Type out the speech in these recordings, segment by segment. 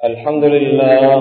الحمد لله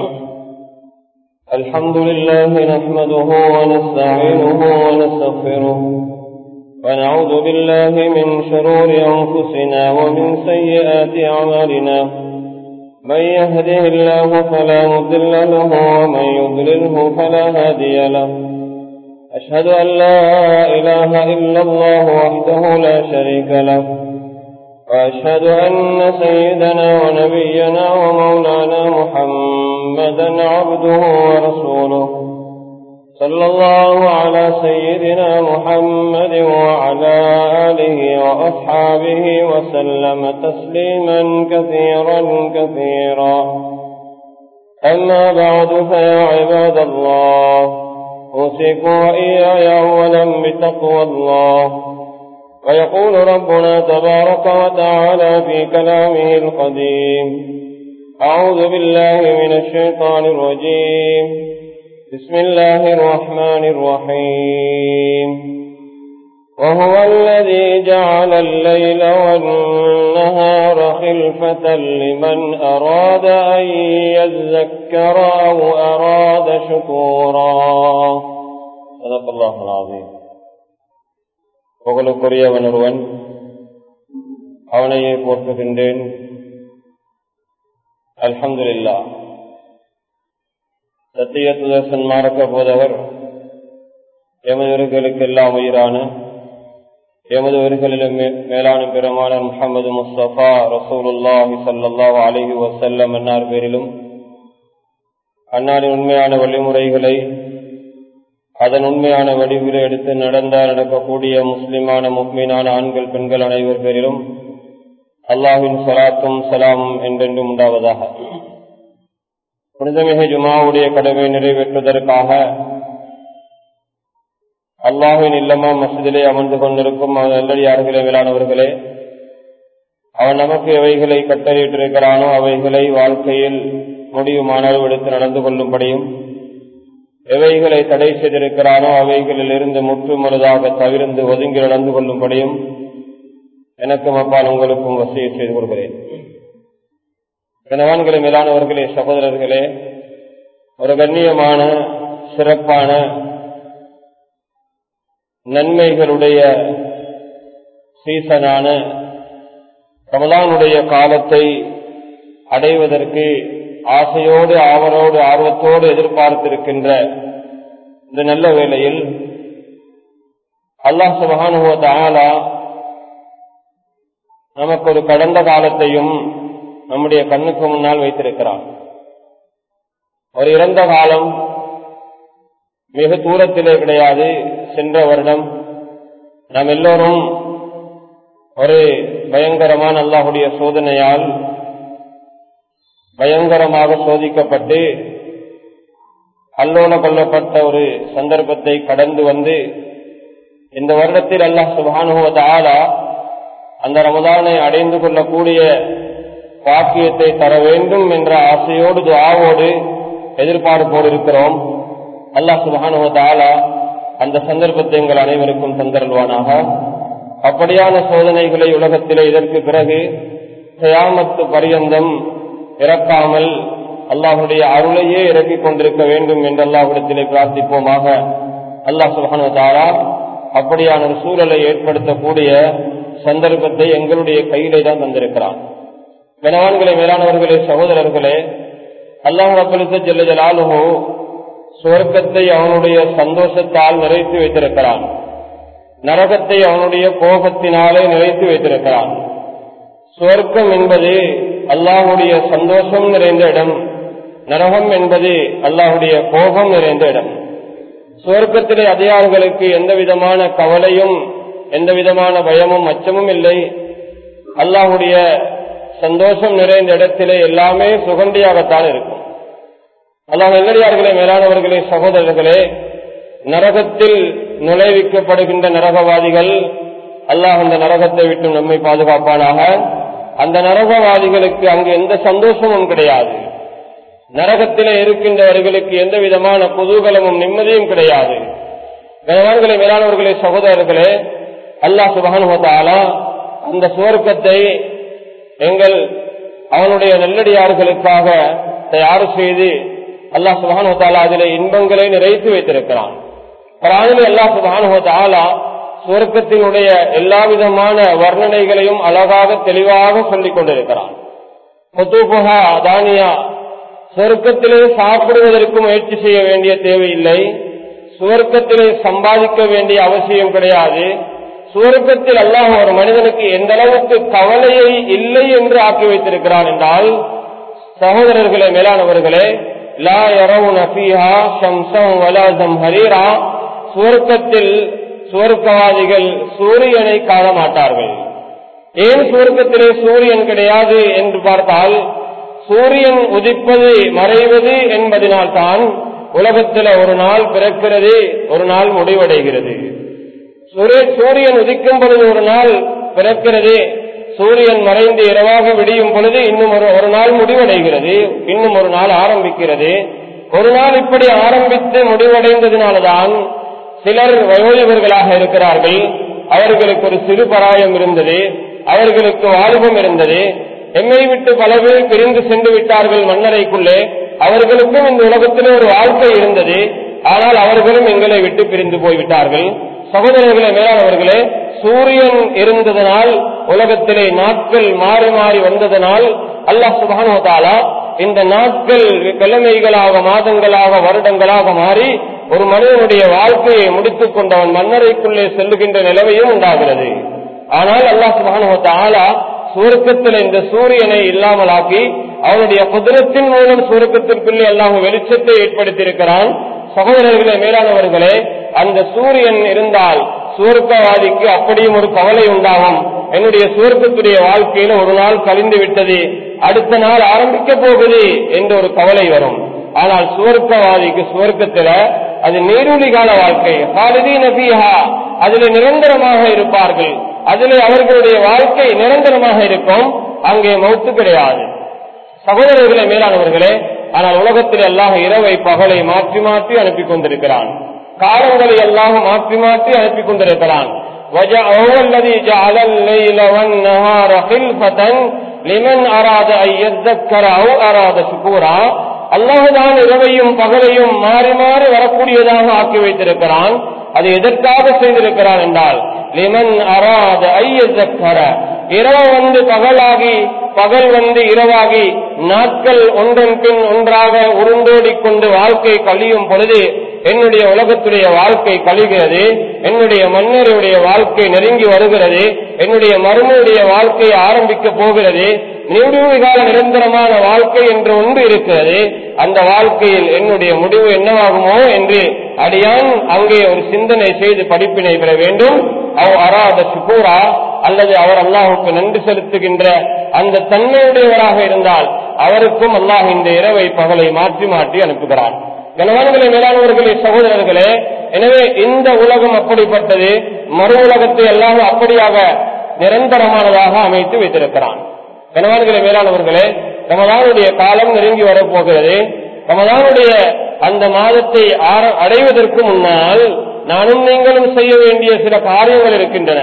الحمد لله نحمده ونستعينه ونستغفره ونعوذ بالله من شرور أنفسنا ومن سيئات أعمالنا من يهده الله فلا مضل له ومن يضلله فلا هادي له أشهد أن لا إله إلا الله وحده لا شريك له وأشهد أن سيدنا ونبينا ومولانا محمدا عبده ورسوله صلى الله على سيدنا محمد وعلى آله وأصحابه وسلم تسليما كثيرا كثيرا أما بعد فيا عباد الله أوصيكم وإياي أولا بتقوى الله ويقول ربنا تبارك وتعالى في كلامه القديم أعوذ بالله من الشيطان الرجيم بسم الله الرحمن الرحيم وهو الذي جعل الليل والنهار خلفة لمن أراد أن يذكر أو أراد شكورا صدق الله العظيم புகழுக்குரியவன் ஒருவன் அவனையே போற்றுகின்றேன் அல்ஹம்துல்லா சத்திய சுதர்சன் மாறக்க போதவர் எமது உயிர்களுக்கெல்லாம் உயிரான எமது உயிர்களிலும் மேலான பெருமான முகமது முஸ்தபா ரசூலுல்லாஹி சல்லாஹ் அலிஹி வசல்லம் அன்னார் பேரிலும் அன்னாரின் உண்மையான வழிமுறைகளை அதன் உண்மையான வடிவில் எடுத்து நடந்தால் நடக்கக்கூடிய முஸ்லிமான முக்மீனான ஆண்கள் பெண்கள் அனைவர் பேரிலும் அல்லாஹின் சலாத்தும் சலாமும் என்றென்றும் உண்டாவதாக புனிதமிகு ஜுமாவுடைய கடமை நிறைவேற்றுவதற்காக அல்லாஹின் இல்லமா மசிதிலே அமர்ந்து கொண்டிருக்கும் நல்லடியார்களே மேலானவர்களே அவன் நமக்கு எவைகளை கட்டளையிட்டிருக்கிறானோ அவைகளை வாழ்க்கையில் முடியுமானால் எடுத்து நடந்து கொள்ளும்படியும் எவைகளை தடை செய்திருக்கிறானோ அவைகளில் இருந்து முற்று முழுதாக தவிர்ந்து ஒதுங்கி நடந்து கொள்ளும்படியும் எனக்கும் அப்பால் உங்களுக்கும் வசதியை செய்து கொள்கிறேன் கணவான்களை மேலானவர்களே சகோதரர்களே ஒரு கண்ணியமான சிறப்பான நன்மைகளுடைய சீசனான ரமலானுடைய காலத்தை அடைவதற்கு ஆசையோடு ஆவலோடு ஆர்வத்தோடு எதிர்பார்த்திருக்கின்ற இந்த நல்ல வேளையில் அல்லாஹ் சுபகானுவத்த ஆலா நமக்கு ஒரு கடந்த காலத்தையும் நம்முடைய கண்ணுக்கு முன்னால் வைத்திருக்கிறான் ஒரு இறந்த காலம் மிக தூரத்திலே கிடையாது சென்ற வருடம் நாம் எல்லோரும் ஒரு பயங்கரமான அல்லாஹுடைய சோதனையால் பயங்கரமாக சோதிக்கப்பட்டு அல்லோல கொல்லப்பட்ட ஒரு சந்தர்ப்பத்தை கடந்து வந்து இந்த வருடத்தில் அல்லாஹ் சுபானுவத ஆலா அந்த ரமதானை அடைந்து கொள்ளக்கூடிய பாக்கியத்தை தர வேண்டும் என்ற ஆசையோடு துவாவோடு எதிர்பார்ப்போடு இருக்கிறோம் அல்லாஹ் சுபானுவத ஆலா அந்த சந்தர்ப்பத்தை எங்கள் அனைவருக்கும் தந்தருள்வானாக அப்படியான சோதனைகளை உலகத்திலே இதற்கு பிறகு கயாமத்து பரியந்தம் இறக்காமல் அல்லாஹுடைய அருளையே இறக்கிக் கொண்டிருக்க வேண்டும் என்று அல்லாஹிடத்திலே பிரார்த்திப்போமாக அல்லாஹ் சுபானுவதாரா அப்படியான ஒரு சூழலை ஏற்படுத்தக்கூடிய சந்தர்ப்பத்தை எங்களுடைய கையிலே தான் தந்திருக்கிறான் கனவான்களே மேலானவர்களே சகோதரர்களே அல்லாஹ் ரபுலிச ஜெல்ல ஜலாலுஹோ சுவர்க்கத்தை அவனுடைய சந்தோஷத்தால் நிறைத்து வைத்திருக்கிறான் நரகத்தை அவனுடைய கோபத்தினாலே நிறைத்து வைத்திருக்கிறான் சுவர்க்கம் என்பது அல்லாஹுடைய சந்தோஷம் நிறைந்த இடம் நரகம் என்பது அல்லாஹுடைய கோபம் நிறைந்த இடம் சுவர்க்கத்திலே அதிகாரிகளுக்கு எந்த விதமான கவலையும் எந்த விதமான பயமும் அச்சமும் இல்லை அல்லாஹுடைய சந்தோஷம் நிறைந்த இடத்திலே எல்லாமே சுகண்டியாகத்தான் இருக்கும் அல்லாஹ் நல்லடியார்களே மேலானவர்களே சகோதரர்களே நரகத்தில் நுழைவிக்கப்படுகின்ற நரகவாதிகள் அல்லாஹ் அந்த நரகத்தை விட்டு நம்மை பாதுகாப்பானாக அந்த நரகவாதிகளுக்கு அங்கு எந்த சந்தோஷமும் கிடையாது நரகத்திலே இருக்கின்றவர்களுக்கு எந்த விதமான குதூகலமும் நிம்மதியும் கிடையாது கனவான்களே மேலானவர்களே சகோதரர்களே அல்லாஹ் சுபகானுவத்தாலா அந்த சுவர்க்கத்தை எங்கள் அவனுடைய நல்லடியார்களுக்காக தயார் செய்து அல்லாஹ் சுபானுவத்தாலா அதிலே இன்பங்களை நிறைத்து வைத்திருக்கிறான் குரானிலே அல்லாஹ் சுபானுவத்தாலா சுவர்க்கத்தினுடைய எல்லா விதமான வர்ணனைகளையும் அழகாக தெளிவாக சொல்லிக் கொண்டிருக்கிறான் பொத்துபுகா தானியா சொர்க்கத்திலே சாப்பிடுவதற்கு முயற்சி செய்ய வேண்டிய தேவையில்லை சுவர்க்கத்திலே சம்பாதிக்க வேண்டிய அவசியம் கிடையாது சுவர்க்கத்தில் அல்லாஹ் ஒரு மனிதனுக்கு எந்த அளவுக்கு கவலையை இல்லை என்று ஆக்கி வைத்திருக்கிறான் என்றால் சகோதரர்களே மேலானவர்களே லா யரவுன ஃபீஹா ஷம்ஸம் வலா ஹரீரா சுவர்க்கத்தில் சுவர்க்கவாதிகள் சூரியனை காண மாட்டார்கள் ஏன் சுவர்க்கத்திலே சூரியன் கிடையாது என்று பார்த்தால் சூரியன் உதிப்பது மறைவது என்பதனால்தான் உலகத்தில் ஒரு நாள் பிறக்கிறது ஒரு நாள் முடிவடைகிறது சூரியன் உதிக்கும் பொழுது ஒரு நாள் பிறக்கிறது சூரியன் மறைந்து இரவாக விடியும் பொழுது இன்னும் ஒரு ஒரு நாள் முடிவடைகிறது இன்னும் ஒரு நாள் ஆரம்பிக்கிறது ஒரு நாள் இப்படி ஆரம்பித்து முடிவடைந்ததினால்தான் சிலர் வயோதிபர்களாக இருக்கிறார்கள் அவர்களுக்கு ஒரு சிறு பராயம் இருந்தது அவர்களுக்கு வாலிபம் இருந்தது எம்மை விட்டு பல பேர் பிரிந்து சென்று விட்டார்கள் மன்னரைக்குள்ளே அவர்களுக்கும் இந்த உலகத்திலே ஒரு வாழ்க்கை இருந்தது ஆனால் அவர்களும் எங்களை விட்டு பிரிந்து போய்விட்டார்கள் சகோதரர்களே மேலானவர்களே சூரியன் இருந்ததனால் உலகத்திலே நாட்கள் மாறி மாறி வந்ததனால் அல்லாஹ் சுபானுவதாலா இந்த நாட்கள் கிழமைகளாக மாதங்களாக வருடங்களாக மாறி ஒரு மனிதனுடைய வாழ்க்கையை முடித்துக் கொண்டவன் மன்னரைக்குள்ளே செல்லுகின்ற நிலைமையும் உண்டாகிறது ஆனால் அல்லாஹ் சுபானுவத்தாலா சுவர்க்கத்தில் இந்த சூரியனை இல்லாமலாக்கி அவனுடைய குதிரத்தின் மூலம் சுவர்க்கத்திற்குள்ளே எல்லாம் வெளிச்சத்தை ஏற்படுத்தியிருக்கிறான் சகோதரர்களே மேலானவர்களே அந்த சூரியன் இருந்தால் சுவர்க்கவாதிக்கு அப்படியும் ஒரு கவலை உண்டாகும் என்னுடைய சுவர்க்கத்துடைய வாழ்க்கையில ஒரு நாள் கழிந்து விட்டது அடுத்த நாள் ஆரம்பிக்க போகுது என்ற ஒரு கவலை வரும் ஆனால் சுவர்க்கவாதிக்கு சுவர்க்கத்துல அது நீரூழி கால வாழ்க்கை ஹாலிதி நபிஹா அதில் நிரந்தரமாக இருப்பார்கள் அதில் அவர்களுடைய வாழ்க்கை நிரந்தரமாக இருக்கும் அங்கே மௌத்து கிடையாது சகோதரர்களே மேலானவர்களே ஆனால் உலகத்தில் எல்லாம் இரவை பகலை மாற்றி மாற்றி அனுப்பி கொண்டிருக்கிறான் காலங்களை எல்லாம் மாற்றி மாற்றி அனுப்பி கொண்டிருக்கிறான் லிமன் அராத அராத சுகூரா அல்லாஹுதான் இரவையும் பகலையும் மாறி மாறி வரக்கூடியதாக ஆக்கி வைத்திருக்கிறான் அது எதற்காக செய்திருக்கிறான் என்றால் லிமன் அராத ஐயக்கர இரவு வந்து பகலாகி பகல் வந்து இரவாகி நாட்கள் ஒன்றன் பின் ஒன்றாக உருண்டோடிக் கொண்டு வாழ்க்கை கழியும் பொழுது என்னுடைய உலகத்துடைய வாழ்க்கை கழிகிறது என்னுடைய மன்னருடைய வாழ்க்கை நெருங்கி வருகிறது என்னுடைய மருமையுடைய வாழ்க்கை ஆரம்பிக்க போகிறது நீடுவி கால நிரந்தரமான வாழ்க்கை என்று ஒன்று இருக்கிறது அந்த வாழ்க்கையில் என்னுடைய முடிவு என்னவாகுமோ என்று அடியான் அங்கே ஒரு சிந்தனை செய்து படிப்பினை பெற வேண்டும் அவ் அராத சுகூரா அல்லது அவர் அல்லாஹுக்கு நன்றி செலுத்துகின்ற அந்த தன்மையுடையவராக இருந்தால் அவருக்கும் அல்லாஹ் இந்த இரவை பகலை மாற்றி மாற்றி அனுப்புகிறான் கனவான்களே மேலானவர்களே சகோதரர்களே எனவே இந்த உலகம் அப்படிப்பட்டது மறு உலகத்தை எல்லாம் அப்படியாக நிரந்தரமானதாக அமைத்து வைத்திருக்கிறான் கனவான்களே மேலானவர்களே ரமதானுடைய காலம் நெருங்கி வரப்போகிறது ரமதானுடைய அந்த மாதத்தை அடைவதற்கு முன்னால் நானும் நீங்களும் செய்ய வேண்டிய சில காரியங்கள் இருக்கின்றன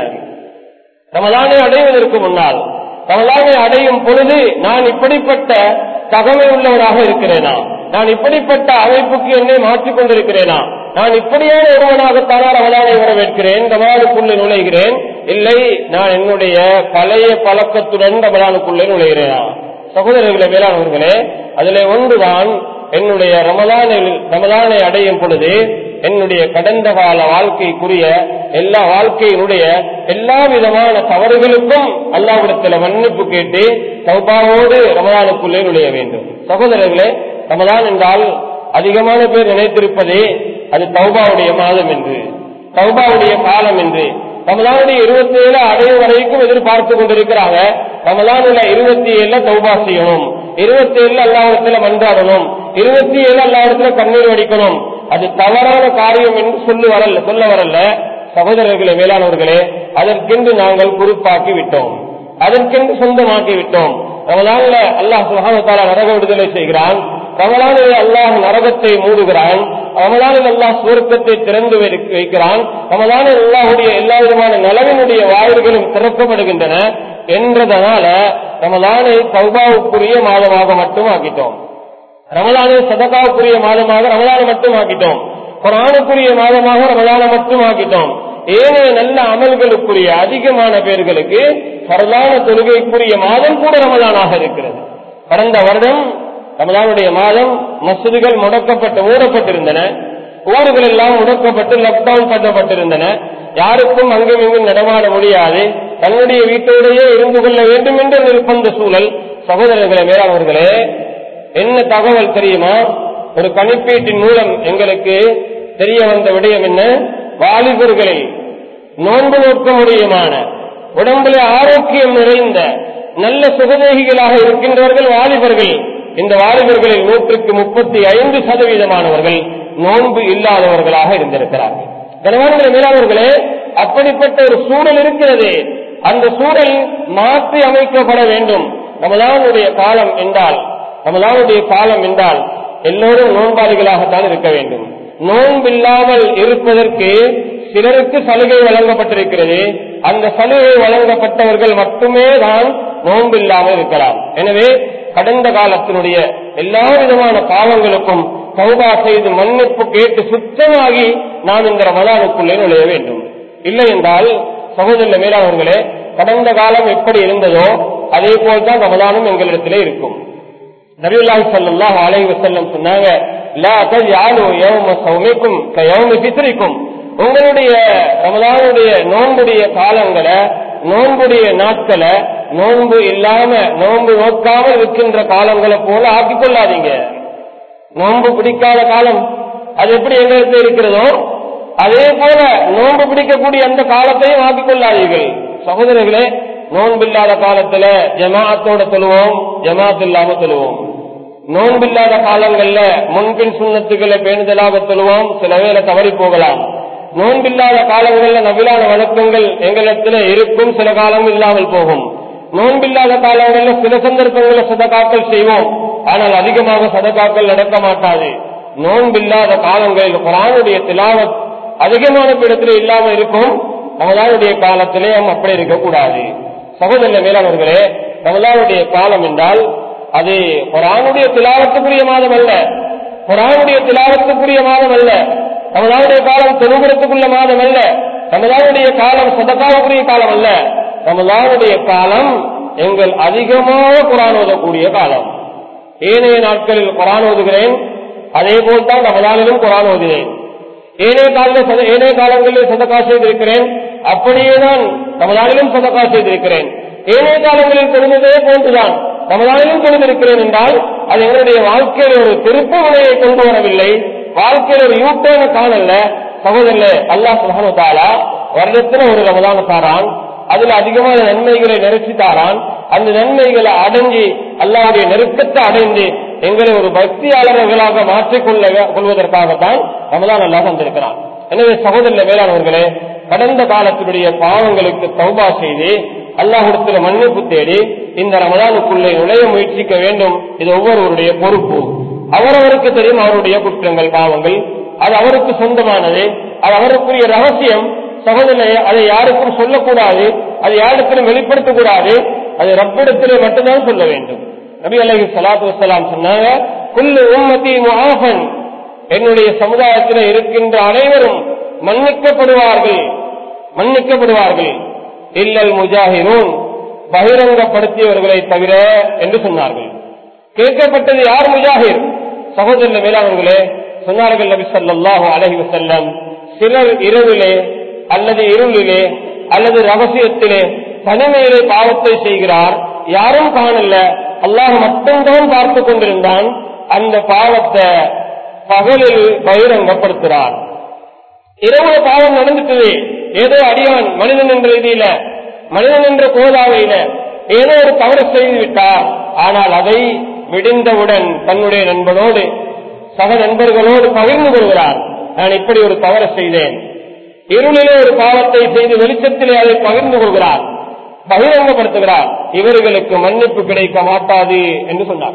ரமதானை அடைவதற்கு முன்னால் ரமதானை அடையும் பொழுது நான் இப்படிப்பட்ட தகமை உள்ளவராக இருக்கிறேனா நான் இப்படிப்பட்ட அமைப்புக்கு என்னை மாற்றிக் கொண்டிருக்கிறேனா நான் இப்படியான ஒருவனாகத்தானா ரமதானை வரவேற்கிறேன் ரமதானுக்குள்ளே நுழைகிறேன் இல்லை நான் என்னுடைய பழைய பழக்கத்துடன் ரமதானுக்குள்ளே நுழைகிறேனா சகோதரர்களே மேலானவர்களே அதிலே ஒன்றுதான் என்னுடைய ரமதானில் ரமதானை அடையும் பொழுது என்னுடைய கடந்த கால வாழ்க்கைக்குரிய எல்லா வாழ்க்கையினுடைய எல்லா விதமான தவறுகளுக்கும் அல்லாவிடத்தில் மன்னிப்பு கேட்டு சௌபாவோடு ரமதானுக்குள்ளே நுழைய வேண்டும் சகோதரர்களே ரமதான் என்றால் அதிகமான பேர் நினைத்திருப்பதே அது தௌபாவுடைய மாதம் என்று தௌபாவுடைய காலம் என்று ரமலானுடைய இருபத்தி ஏழு அடையும் வரைக்கும் எதிர்பார்த்து கொண்டிருக்கிறாங்க ரமலானுல இருபத்தி ஏழுல தௌபா செய்யணும் இருபத்தி ஏழுல அல்லாவிடத்துல மன்றாடணும் இருபத்தி ஏழு அல்லாவிடத்துல கண்ணீர் வடிக்கணும் அது தவறான காரியம் என்று சொல்லு வரல சொல்ல வரல சகோதரர்களே மேலானவர்களே அதற்கென்று நாங்கள் குறிப்பாக்கி விட்டோம் அதற்கென்று சொந்தமாக்கி விட்டோம் ரமலான்ல அல்லாஹ் சுகாமத்தால நரக விடுதலை செய்கிறான் ரமலானில் அல்லாஹ் நரகத்தை மூடுகிறான் ரமலானில் அல்லாஹ் சுவர்க்கத்தை திறந்து வைக்கிறான் ரமலானில் அல்லாஹுடைய எல்லா விதமான நலவினுடைய வாயில்களும் திறக்கப்படுகின்றன என்றதனால ரமலானை தௌபாவுக்குரிய மாதமாக மட்டும் ஆக்கிட்டோம் ரமலானை சதகாவுக்குரிய மாதமாக ரமலானை மட்டும் ஆக்கிட்டோம் குரானுக்குரிய மாதமாக ரமலானை மட்டும் ஆக்கிட்டோம் ஏனைய நல்ல அமல்களுக்குரிய அதிகமான பேர்களுக்கு பரலான தொழுகைக்குரிய மாதம் கூட ரமலானாக இருக்கிறது கடந்த வருடம் ரமலானுடைய மாதம் மசூதிகள் முடக்கப்பட்டு மூடப்பட்டிருந்தன ஊர்கள் எல்லாம் முடக்கப்பட்டு லாக்டவுன் பண்ணப்பட்டிருந்தன யாருக்கும் அங்கும் இங்கும் நடமாட முடியாது தன்னுடைய வீட்டோடையே இருந்து கொள்ள வேண்டும் என்ற நிர்பந்த சூழல் சகோதரர்களே மேலாளர்களே என்ன தகவல் தெரியுமா ஒரு கணிப்பீட்டின் மூலம் எங்களுக்கு தெரிய வந்த விடயம் என்ன வாலிபர்களில் நோன்பு நோக்க முடியுமான உடம்புல ஆரோக்கியம் நிறைந்த நல்ல சுகதேகிகளாக இருக்கின்றவர்கள் வாலிபர்கள் இந்த வாலிபர்களில் நூற்றுக்கு முப்பத்தி ஐந்து சதவீதமானவர்கள் நோன்பு இல்லாதவர்களாக இருந்திருக்கிறார்கள் கனவான்கிற மேலாளர்களே அப்படிப்பட்ட ஒரு சூழல் இருக்கிறது அந்த சூழல் மாற்றி அமைக்கப்பட வேண்டும் ரமலானுடைய காலம் என்றால் ரமலானுடைய காலம் என்றால் எல்லோரும் நோன்பாளிகளாகத்தான் இருக்க வேண்டும் நோன்பில்லாமல் இருப்பதற்கு சிலருக்கு சலுகை வழங்கப்பட்டிருக்கிறது அந்த சலுகை வழங்கப்பட்டவர்கள் மட்டுமே தான் நோன்பில்லாமல் இருக்கலாம் எனவே கடந்த காலத்தினுடைய எல்லா விதமான பாவங்களுக்கும் சௌபா செய்து மன்னிப்பு கேட்டு சுத்தமாகி நாம் இந்த ரமலானுக்குள்ளே நுழைய வேண்டும் இல்லை என்றால் சகோதர மேலாளர்களே கடந்த காலம் எப்படி இருந்ததோ அதே போல்தான் ரமலானும் எங்களிடத்திலே இருக்கும் நபியுல்லாஹி ஸல்லல்லாஹு அலைஹி வஸல்லம் சொன்னாங்க லா தஜ்அலு யௌம ஸௌமிக்கும் கயௌமி ஃபித்ரிக்கும் உங்களுடைய ரமலானுடைய நோன்புடைய காலங்களை நோன்புடைய நாட்களை நோன்பு இல்லாம நோன்பு நோக்காமல் இருக்கின்ற காலங்களை போல ஆக்கிக் கொள்ளாதீங்க நோன்பு பிடிக்காத காலம் அது எப்படி எங்களுக்கு இருக்கிறதோ அதே போல நோன்பு பிடிக்கக்கூடிய அந்த காலத்தையும் ஆக்கிக் கொள்ளாதீர்கள் சகோதரர்களே நோன்பில்லாத காலத்துல ஜமாஅத்தோட தொழுவோம் ஜமாத் இல்லாம தொழுவோம் நோன்பில்லாத காலங்கள்ல முன்பின் சுண்ணத்துக்களை பேணுதலாக தொழுவோம் சில வேளை தவறி போகலாம் நோன்பில்லாத காலங்கள்ல நபிலான வழக்கங்கள் எங்களிடத்துல இருக்கும் சில காலம் இல்லாமல் போகும் நோன்பில்லாத காலங்கள்ல சில சந்தர்ப்பங்களில் சதகாக்கள் செய்வோம் ஆனால் அதிகமாக சதகாக்கள் நடக்க மாட்டாது நோன்பில்லாத காலங்களில் குரானுடைய திலாவத் அதிகமான இடத்துல இல்லாம இருக்கும் ரமலானுடைய காலத்திலே நாம் அப்படி இருக்கக்கூடாது சகோதர மேலாளர்களே ரமலானுடைய காலம் என்றால் அது குரானுடைய திலாவத்துக்குரிய மாதம் அல்ல குரானுடைய திலாவத்துக்குரிய மாதம் அல்ல ரமலானுடைய காலம் தொழுகிறதுக்குள்ள மாதம் அல்ல ரமலானுடைய காலம் சதகாவுக்குரிய காலம் அல்ல ரமலானுடைய காலம் எங்கள் அதிகமாக குரான் ஓதக்கூடிய காலம் ஏனைய நாட்களில் குரான் ஓதுகிறேன் அதே போல்தான் ரமலானிலும் குரான் ஓதுகிறேன் ஏனைய கால ஏனைய காலங்களில் சதகா செய்திருக்கிறேன் அப்படியே தான் ரமலானிலும் சதகா செய்திருக்கிறேன் ஏனைய காலங்களில் தொழுந்ததே போன்றுதான் ரமலானிலும் தொழுதிருக்கிறேன் என்றால் அது எங்களுடைய வாழ்க்கையில் ஒரு திருப்பு முனையை கொண்டு வரவில்லை வாழ்க்கையில் ஒரு யூட்டேன காணல்ல சகோதரல அல்லா சுகானுத்தாலா வருடத்துல ஒரு ரமலான தாரான் அதுல அதிகமான நன்மைகளை நிறைச்சி தாரான் அந்த நன்மைகளை அடைஞ்சி அல்லாவுடைய நெருக்கத்தை அடைந்து எங்களை ஒரு பக்தியாளர்களாக மாற்றிக்கொள்ள கொள்வதற்காகத்தான் ரமலான் அல்லா தந்திருக்கிறான் எனவே சகோதர வேளாணவர்களே கடந்த காலத்தினுடைய பாவங்களுக்கு தௌபா செய்து அல்லாஹிடத்துல மன்னிப்பு தேடி இந்த ரமலானுக்குள்ளே நுழைய முயற்சிக்க வேண்டும் இது ஒவ்வொருவருடைய பொறுப்பு அவரவருக்கு தெரியும் அவருடைய குற்றங்கள் பாவங்கள் அது அவருக்கு சொந்தமானது அது அவருக்குரிய ரகசியம் சகோதரே அதை யாருக்கும் சொல்லக்கூடாது அது யாருக்கும் வெளிப்படுத்தக்கூடாது அது ரப்பிடத்திலே மட்டும்தான் சொல்ல வேண்டும் நபி அலஹி சலாத்து வலாம் சொன்னாங்க குல்லு உம்மதி முஹாஃபன் என்னுடைய சமுதாயத்தில் இருக்கின்ற அனைவரும் மன்னிக்கப்படுவார்கள் மன்னிக்கப்படுவார்கள் இல்லல் முஜாஹிரூன் பகிரங்கப்படுத்தியவர்களை தவிர என்று சொன்னார்கள் கேட்கப்பட்டது யார் முஜாஹிர் சகோதர மேலாளர்களே சொன்னார்கள் நபி சொல்லாஹு அலஹி வசல்லம் சிலர் இரவிலே அல்லது இருளிலே அல்லது ரகசியத்திலே தனிமையிலே பாவத்தை செய்கிறார் யாரும் காணல அல்லாஹ் மட்டும்தான் பார்த்து கொண்டிருந்தான் அந்த பாவத்தை பகலில் பகிரங்கப்படுத்துகிறார் இரவு பாவம் நடந்துட்டது ஏதோ அடியான் மனிதன் என்ற ரீதியில மனிதன் என்ற கோதாவையில ஏதோ ஒரு தவறு செய்து விட்டார் ஆனால் அதை விடிந்தவுடன் தன்னுடைய நண்பனோடு சக நண்பர்களோடு பகிர்ந்து கொள்கிறார் நான் இப்படி ஒரு தவறு செய்தேன் இருளிலே ஒரு பாவத்தை செய்து வெளிச்சத்திலே அதை பகிர்ந்து கொள்கிறார் பகிரங்கப்படுத்துகிறார் இவர்களுக்கு மன்னிப்பு கிடைக்க மாட்டாது என்று சொன்னார்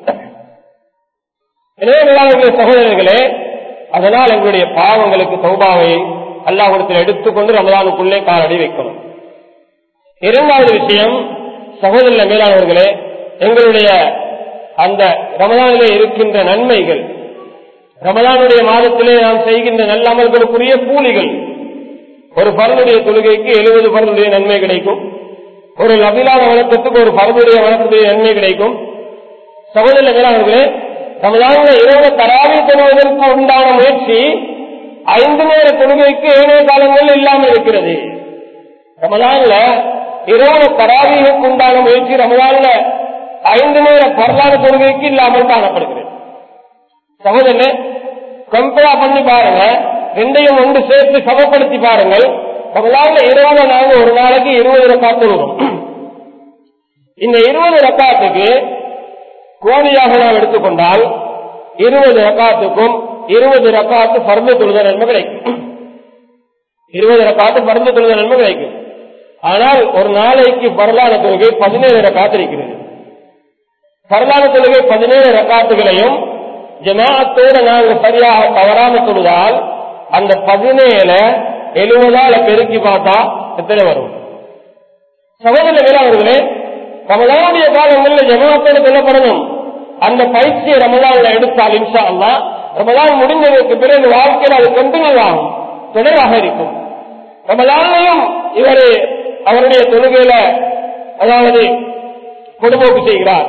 எனவே மேலாளர்களே சகோதரர்களே அதனால் எங்களுடைய பாவங்களுக்கு சௌபாவை அல்லாஹிடத்தில் எடுத்துக்கொண்டு ரமலானுக்குள்ளே காலடி வைக்கணும் இரண்டாவது விஷயம் சகோதர மேலாளர்களே எங்களுடைய அந்த ரமதானிலே இருக்கின்ற நன்மைகள் ரமதானுடைய மாதத்திலே நாம் செய்கின்ற நல்ல அமல்களுக்குரிய கூலிகள் ஒரு பரனுடைய தொழுகைக்கு எழுபது பரனுடைய நன்மை கிடைக்கும் ஒரு நபிலான வழக்கத்துக்கு ஒரு பரனுடைய வழக்கத்துடைய நன்மை கிடைக்கும் சகோதர மேலாளர்களே ரமதான இரவு தராவி தொழுவதற்கு உண்டான முயற்சி ஐந்து நேர தொழுகைக்கு ஏனைய காலங்கள் இல்லாமல் இருக்கிறது ரமதான்ல இரவு தராவிகளுக்கு உண்டான முயற்சி ரமதான்ல ஐந்து நேர பரலான தொழுகைக்கு இல்லாமல் காணப்படுகிறது சகோதரனே கம்பேர் பண்ணி பாருங்க ரெண்டையும் ஒன்று சேர்த்து சமப்படுத்தி பாருங்கள் ரமதான்ல இரவுல நாங்க ஒரு நாளைக்கு இருபது ரக்காத்து தொழுகிறோம் இந்த இருபது ரக்காத்துக்கு கோடியாக நாம் எடுத்துக்கொண்டால் இருபது ரக்காத்துக்கும் இருபது ரக்காத்து பறந்து தொழுத நன்மை கிடைக்கும் இருபது ரக்காத்து பறந்து தொழுத நன்மை கிடைக்கும் ஆனால் ஒரு நாளைக்கு பரலான தொழுகை பதினேழு ரக்காத்து இருக்கிறது பரலான தொழுகை பதினேழு ரக்காத்துகளையும் ஜமாத்தோட நாங்கள் சரியாக தவறாம தொழுதால் அந்த பதினேழ எழுபதால பெருக்கி பார்த்தா எத்தனை வரும் சகோதர வேளாளர்களே ரமலானுடைய காலங்களில் ஜமாத்தோடு சொல்லப்படணும் அந்த பயிற்சியை ரமலான்ல எடுத்தால் இன்ஷா அல்லா ரமலான் முடிஞ்சதற்கு பிறகு வாழ்க்கையில் அது கண்டினியூ ஆகும் தொடராக இருக்கும் ரமலான்லையும் இவர் அவருடைய தொழுகையில அதாவது பொதுபோக்கு செய்கிறார்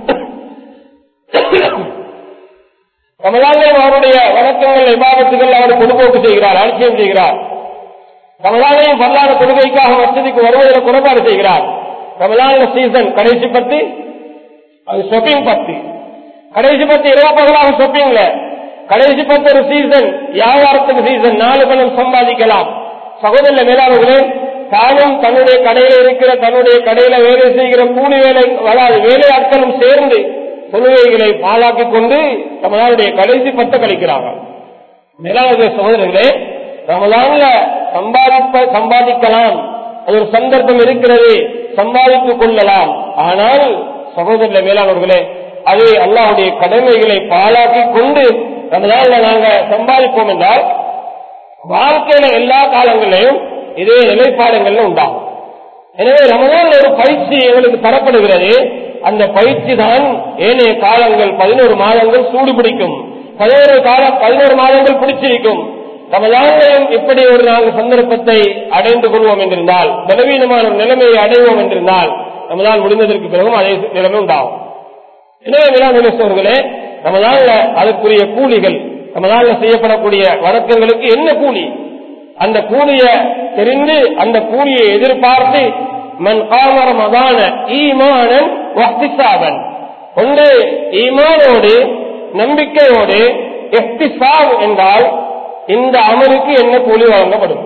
ரமலான்லையும் அவருடைய வழக்கங்கள் விவாதத்துகள் அவர் பொதுபோக்கு செய்கிறார் அலட்சியம் செய்கிறார் ரமலானையும் பல்லாத தொழுகைக்காக வசதிக்கு வருவதில் குறைபாடு செய்கிறார் ரமலான சீசன் கடைசி பத்து அது ஷாப்பிங் பத்து கடைசி பத்து இரவு பகலாக ஷாப்பிங்ல கடைசி பத்து ஒரு சீசன் வியாபாரத்துக்கு சீசன் நாலு பணம் சம்பாதிக்கலாம் சகோதர மேலாளர்களே தானும் தன்னுடைய கடையில இருக்கிற தன்னுடைய கடையில வேலை செய்கிற கூலி வேலை வராது வேலையாட்களும் சேர்ந்து தொழுகைகளை பாழாக்கிக் கொண்டு ரமலானுடைய கடைசி பத்தை கழிக்கிறார்கள் மேலாளர்களே சகோதரர்களே ரமலான்ல சம்பாதிப்ப சம்பாதிக்கலாம் அது ஒரு சந்தர்ப்பம் இருக்கிறது சம்பாதித்துக் கொள்ளலாம் ஆனால் சகோதர மேலாளர்களே அது அல்லாவுடைய கடமைகளை பாழாக்கி கொண்டு ரமலான்ல நாங்க சம்பாதிப்போம் என்றால் வாழ்க்கையில எல்லா காலங்களிலும் இதே நிலைப்பாடுகள்ல உண்டாகும் எனவே ரமலான் ஒரு பயிற்சி எங்களுக்கு தரப்படுகிறது அந்த பயிற்சி தான் ஏனைய காலங்கள் பதினோரு மாதங்கள் சூடு பிடிக்கும் பதினோரு காலம் பதினோரு மாதங்கள் பிடிச்சிருக்கும் ரமலானையும் இப்படி ஒரு நாங்கள் சந்தர்ப்பத்தை அடைந்து கொள்வோம் என்றிருந்தால் பலவீனமான ஒரு நிலைமையை அடைவோம் என்றிருந்தால் ரமலான் முடிந்ததற்கு பிறகும் அதே நிலைமை உண்டாகும் எனவே விழாவர்களே ரமலான்ல அதற்குரிய கூலிகள் ரமலான்ல செய்யப்படக்கூடிய வணக்கங்களுக்கு என்ன கூலி அந்த கூலிய தெரிந்து அந்த கூலியை எதிர்பார்த்து மன் காமர மதான ஈமானன் வக்திசாவன் ஒன்று ஈமானோடு நம்பிக்கையோடு எஃப்திசாவ் என்றால் இந்த அமலுக்கு என்ன கூலி வழங்கப்படும்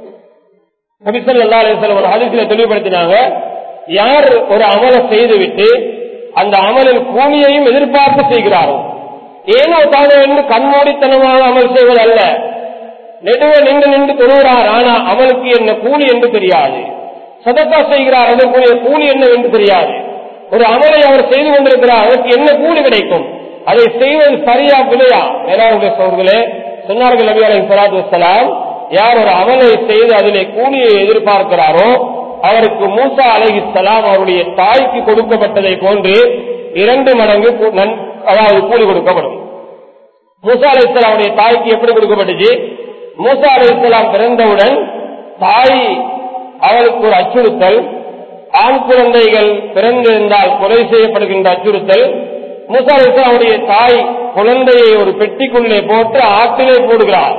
நபிசல்லா அலிஸ்லாம் ஒரு ஹதீஸ்ல தெளிவுபடுத்தினாங்க யார் ஒரு அமலை செய்துவிட்டு அந்த அமலின் கூலியையும் எதிர்பார்த்து செய்கிறாரோ ஏனோ தானோ என்று கண்மூடித்தனமாக அமல் செய்வதல்ல நெடுவ நின்று நின்று தொழுகிறார் ஆனா அமலுக்கு என்ன கூலி என்று தெரியாது சதக்கா செய்கிறார் அதற்குரிய கூலி என்ன என்று தெரியாது ஒரு அமலை அவர் செய்து கொண்டிருக்கிறார் அதற்கு என்ன கூலி கிடைக்கும் அதை செய்வது சரியா பிழையா வேளாண்மை சோர்களே சொன்னார்கள் நபி அலை சலாத்து வலாம் யார் ஒரு அமலை செய்து அதிலே கூலியை எதிர்பார்க்கிறாரோ அவருக்கு மூசா அலஹி சலாம் அவருடைய தாய்க்கு கொடுக்கப்பட்டதை போன்று இரண்டு மடங்கு அதாவது கூலி கொடுக்கப்படும் மூசா அலி இஸ்லாமுடைய தாய்க்கு எப்படி கொடுக்கப்பட்டுச்சு மூசா அலி இஸ்லாம் பிறந்தவுடன் தாய் அவளுக்கு ஒரு அச்சுறுத்தல் ஆண் குழந்தைகள் பிறந்திருந்தால் கொலை செய்யப்படுகின்ற அச்சுறுத்தல் மூசா அலி இஸ்லாமுடைய தாய் குழந்தையை ஒரு பெட்டிக்குள்ளே போட்டு ஆற்றிலே போடுகிறார்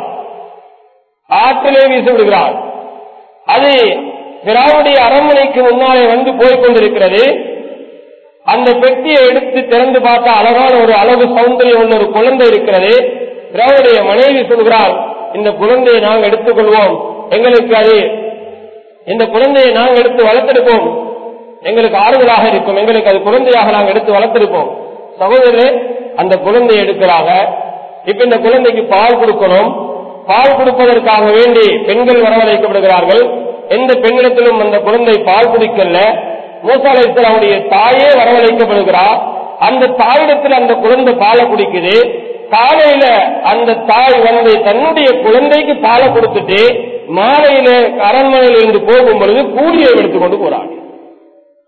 ஆற்றிலே வீசி விடுகிறார் அது பிராவுடைய அரண்மனைக்கு முன்னாலே வந்து போய்கொண்டிருக்கிறது அந்த பெட்டியை எடுத்து திறந்து பார்த்தா அழகான ஒரு அழகு சௌந்தரியம் உள்ள ஒரு குழந்தை இருக்கிறது பிராவுடைய மனைவி சொல்கிறார் இந்த குழந்தையை நாங்கள் எடுத்துக்கொள்வோம் எங்களுக்கு அது இந்த குழந்தையை நாங்கள் எடுத்து வளர்த்தெடுப்போம் எங்களுக்கு ஆறுதலாக இருக்கும் எங்களுக்கு அது குழந்தையாக நாங்கள் எடுத்து வளர்த்தெடுப்போம் சகோதரர் அந்த குழந்தையை எடுக்கிறாங்க இப்ப இந்த குழந்தைக்கு பால் கொடுக்கணும் பால் கொடுப்பதற்காக வேண்டி பெண்கள் வரவழைக்கப்படுகிறார்கள் எந்த பெண்ணிடத்திலும் அந்த குழந்தை பால் குடிக்கல மூசாலை இஸ்லாமுடைய தாயே வரவழைக்கப்படுகிறார் அந்த தாயிடத்தில் அந்த குழந்தை பாலை குடிக்குது காலையில அந்த தாய் வந்து தன்னுடைய குழந்தைக்கு பாலை கொடுத்துட்டு மாலையில அரண்மனையில் இருந்து போகும் பொழுது கூலியை எடுத்துக்கொண்டு போறாங்க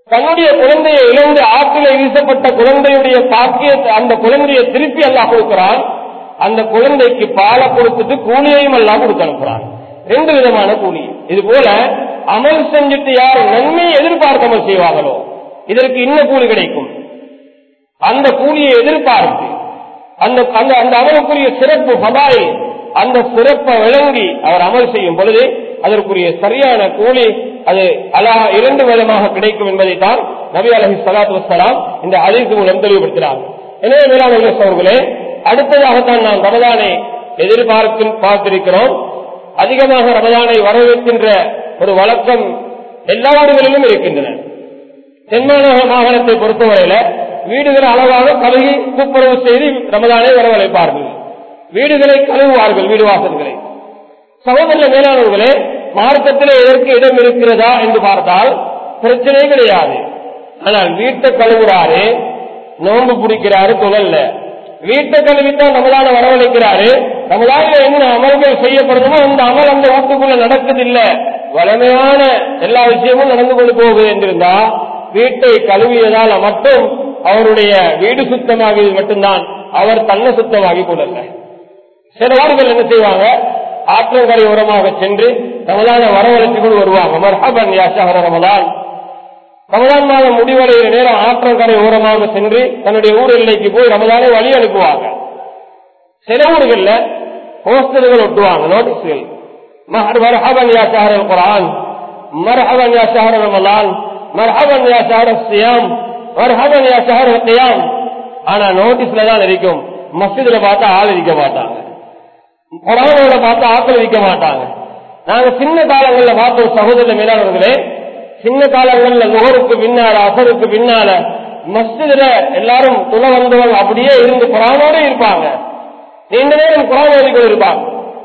தன்னுடைய குழந்தையை இழந்து ஆற்றிலே வீசப்பட்ட குழந்தையுடைய பாக்கியத்தை அந்த குழந்தையை திருப்பி எல்லாம் கொடுக்கிறான் அந்த குழந்தைக்கு பாலை கொடுத்துட்டு கூலியையும் எல்லாம் கொடுத்து அனுப்புறான் ரெண்டு விதமான கூலி இது போல அமல் செஞ்சுட்டு யார் நன்மையை எதிர்பார்க்காமல் செய்வார்களோ இதற்கு இன்ன கூலி கிடைக்கும் அந்த கூலியை எதிர்பார்த்து அந்த அந்த அந்த அமலுக்குரிய சிறப்பு பதாய் அந்த சிறப்பை விளங்கி அவர் அமல் செய்யும் பொழுது அதற்குரிய சரியான கூலி அது அலா இரண்டு விதமாக கிடைக்கும் என்பதைத்தான் நபி அலஹி சலாத்து வசலாம் இந்த அழைப்பு மூலம் தெளிவுபடுத்தினார் எனவே மேலான அவர்களே அடுத்ததாகத்தான் நாம் ரமதானை எதிர்பார்த்து பார்த்திருக்கிறோம் அதிகமாக ரமதானை வரவேற்கின்ற ஒரு வழக்கம் எல்லா ஊர்களிலும் இருக்கின்றன தென்மாநகர மாகாணத்தை பொறுத்தவரையில வீடுகளை அளவாக கழுகி துப்புரவு செய்து ரமதானை வரவழைப்பார்கள் வீடுகளை கழுவுவார்கள் வீடு வாசல்களை சகோதர மேலானவர்களே மார்க்கத்தில் எதற்கு இடம் இருக்கிறதா என்று பார்த்தால் பிரச்சனை கிடையாது ஆனால் வீட்டை கழுவுறாரு நோன்பு பிடிக்கிறாரு தொழல்ல வீட்டை கழுவித்தான் ரமதான வரவழைக்கிறாரு ரமதானில் என்ன அமல்கள் செய்யப்படுமோ அந்த அமல் அந்த வீட்டுக்குள்ள நடக்குதில்லை வளமையான எல்லா விஷயமும் நடந்து கொண்டு போகுது என்றிருந்தா வீட்டை கழுவியதால மட்டும் அவருடைய வீடு சுத்தமாகியது மட்டும்தான் அவர் தன்னை சுத்தமாகி கொள்ளல சில ஊர்கள் என்ன செய்வாங்க ஆற்றங்கரை உரமாக சென்று ரமதான வரவழைத்து கொண்டு வருவாங்க மர்ஹபன் யா ஷஹர ரமதான் ரமதான் மாதம் முடிவடைகிற நேரம் ஆற்றங்கரை ஓரமாக சென்று தன்னுடைய ஊர் எல்லைக்கு போய் ரமதானை வழி அனுப்புவாங்க சில ஊர்கள்ல போஸ்டர்கள் ஒட்டுவாங்க நோட்டீஸ்கள் மர்ஹபன் யா ஷஹர குரான் மர்ஹபன் யா ஷஹர ரமலான் மர்ஹபன் யா ஷஹர சியாம் மர்ஹபன் யா ஷஹர கியாம் ஆனா நோட்டீஸ்ல தான் இருக்கும் மஸ்ஜிதுல பார்த்தா ஆள் இருக்க மாட்டாங்க குரானோட பார்த்து ஆக்கள் வைக்க மாட்டாங்க நாங்க சின்ன காலங்கள்ல பார்த்தோம் சகோதர மேலாளர்களே சின்ன காலங்கள்ல நுகருக்கு பின்னால அசருக்கு பின்னால மஸ்ஜிதுல எல்லாரும் துணை வந்தவங்க அப்படியே இருந்து குரானோட இருப்பாங்க நீண்ட நேரம் குரான் ஓதிக்கொண்டு இருப்பாங்க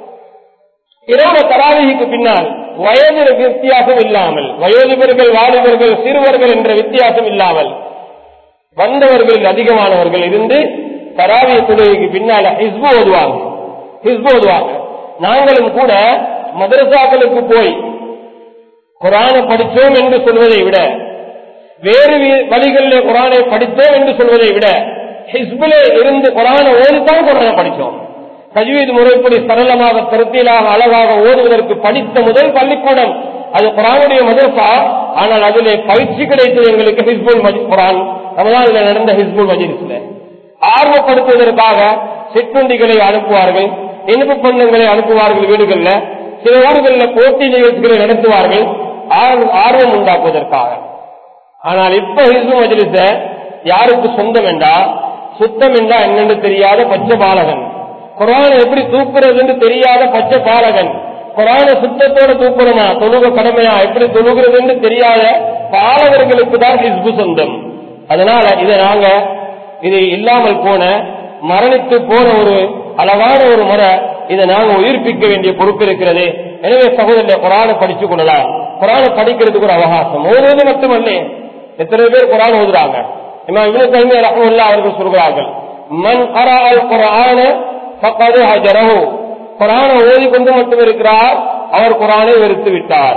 இரவு தராவிக்கு பின்னால் வயது வித்தியாசம் இல்லாமல் வயோதிபர்கள் வாலிபர்கள் சிறுவர்கள் என்ற வித்தியாசம் இல்லாமல் வந்தவர்கள் அதிகமானவர்கள் இருந்து தராவிய தொழுகைக்கு பின்னால ஹிஸ்பு ஓதுவாங்க ஹிஸ்பு ஓதுவாங்க நாங்களும் கூட மதரசாக்களுக்கு போய் குரானை படித்தோம் என்று சொல்வதை விட வேறு வழிகளில் குரானை படித்தோம் என்று சொல்வதை விட ஹிஸ்பிலே இருந்து குரானை ஓதித்தான் குரானை படித்தோம் தஜ்வீத் முறைப்படி சரளமாக திருத்தியலாக அழகாக ஓதுவதற்கு படித்த முதல் பள்ளிக்கூடம் அது குரானுடைய மதரசா ஆனால் அதிலே பயிற்சி கிடைத்தது எங்களுக்கு ஹிஸ்புல் மஜி குரான் ரமதானில் நடந்த ஹிஸ்புல் மஜிலிஸ்ல ஆர்வப்படுத்துவதற்காக சிற்றுண்டிகளை அனுப்புவார்கள் இனிப்பு பண்டங்களை அனுப்புவார்கள் வீடுகள்ல சில ஊர்களில் போட்டி நிகழ்ச்சிகளை நடத்துவார்கள் ஆர்வம் உண்டாக்குவதற்காக ஆனால் இப்ப ஹிஸ்பு மஜிலிச யாருக்கு சொந்தம் என்றா சுத்தம் என்றா என்னென்று தெரியாத பச்சை பாலகன் குரான எப்படி தூக்குறதுன்னு தெரியாத பச்சை பாலகன் குரான சுத்தத்தோட தூக்குறமா தொழுக கடமையா எப்படி தொழுகிறதுன்னு தெரியாத பாலகர்களுக்கு தான் ஹிஸ்பு சொந்தம் அதனால இதை நாங்க இது இல்லாமல் போன மரணித்து போன ஒரு அழகான ஒரு முறை இதை நாங்க உயிர்ப்பிக்க வேண்டிய பொறுப்பு இருக்கிறது எனவே சகோதரர் குரானை படிச்சு கொள்ளலாம் குரானை படிக்கிறதுக்கு ஒரு அவகாசம் ஓதுவது மட்டுமல்ல எத்தனை பேர் குரான் ஓதுறாங்க இமாம் இவனு கைமே ரஹமுல்லா அவர்கள் சொல்கிறார்கள் மன் கரால் குரான பக்கது ஹஜரஹு குரானை ஓதிக்கொண்டு மட்டும் இருக்கிறார் அவர் குரானை வெறுத்து விட்டார்